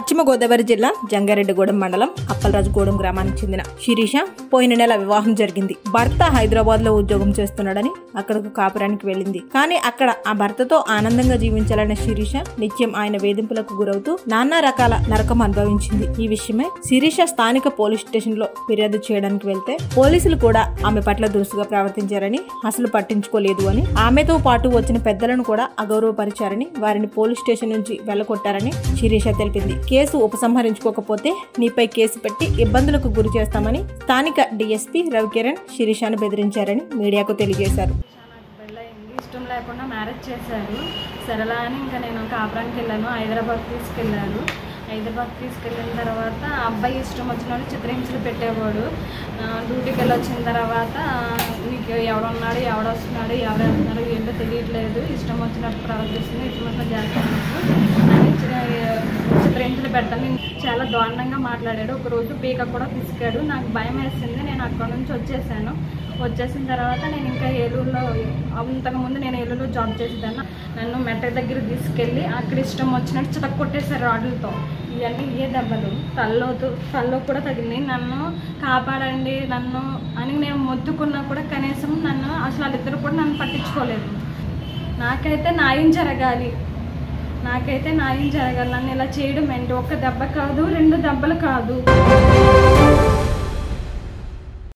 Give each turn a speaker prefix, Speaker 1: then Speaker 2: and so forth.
Speaker 1: పశ్చిమ గోదావరి జిల్లా జంగారెడ్డిగూడెం మండలం అప్పలరాజుగూడెం గ్రామానికి చెందిన శిరీష పోయిన నెల వివాహం జరిగింది భర్త హైదరాబాద్ లో ఉద్యోగం చేస్తున్నాడని అక్కడకు కాపురానికి వెళ్ళింది కానీ అక్కడ ఆ భర్తతో ఆనందంగా జీవించాలన్న శిరీష నిత్యం ఆయన వేధింపులకు గురవుతూ నానా రకాల నరకం అనుభవించింది ఈ విషయమై శిరీష స్థానిక పోలీస్ స్టేషన్ లో ఫిర్యాదు చేయడానికి వెళ్తే పోలీసులు కూడా ఆమె పట్ల దురుసుగా ప్రవర్తించారని అసలు పట్టించుకోలేదు అని ఆమెతో పాటు వచ్చిన పెద్దలను కూడా అగౌరవపరిచారని వారిని పోలీస్ స్టేషన్ నుంచి వెళ్లగొట్టారని శిరీష తెలిపింది కేసు ఉపసంహరించుకోకపోతే నీపై కేసు పెట్టి ఇబ్బందులకు గురి చేస్తామని స్థానిక డీఎస్పీ రవికిరణ్ శిరీషను బెదిరించారని మీడియాకు తెలియజేశారు
Speaker 2: నాకు పెళ్ళయింది ఇష్టం లేకుండా మ్యారేజ్ చేశారు సరేలా అని ఇంకా నేను కాపురానికి వెళ్ళాను హైదరాబాద్ తీసుకెళ్ళాను హైదరాబాద్ తీసుకెళ్ళిన తర్వాత ఆ అబ్బాయి ఇష్టం వచ్చిన వాళ్ళు చిత్రహింసలు పెట్టేవాడు ఆ, డ్యూటీకి వెళ్ళి వచ్చిన తర్వాత ఆ, నీకు ఎవడున్నాడు ఎవడొస్తున్నాడు ఎవరు వెళ్తున్నారు ఏంటో తెలియట్లేదు ఇష్టం వచ్చినట్టు ప్రవర్తిస్తుంది ఇష్టం వచ్చినట్టు చేస్తున్నట్టు అని చి- చిత్రహింసలు పెట్టాను నేను చాలా దారుణంగా మాట్లాడాడు ఒక రోజు పీక కూడా పిసికాడు నాకు భయం వేసింది నేను అక్కడ నుంచి వచ్చేసాను వచ్చేసిన తర్వాత నేను ఇంకా ఏలూరులో అంతకుముందు నేను ఏలూరులో జాబ్ చేసేదాన్ని నన్ను మెట్ట దగ్గర తీసుకెళ్ళి అక్కడ ఇష్టం వచ్చినట్టు చితక్ కొట్టేశారు రాడ్లతో ఇవన్నీ ఏ దెబ్బలు తల్లోతు తల్లో కూడా తగిలినాయి నన్ను కాపాడండి నన్ను అని నేను మొత్తుకున్నా కూడా కనీసం నన్ను అసలు వాళ్ళిద్దరు కూడా నన్ను పట్టించుకోలేదు నాకైతే న్యాయం జరగాలి నాకైతే న్యాయం జరగాలి నన్ను ఇలా చేయడం ఏంటి ఒక్క దెబ్బ కాదు రెండు దెబ్బలు కాదు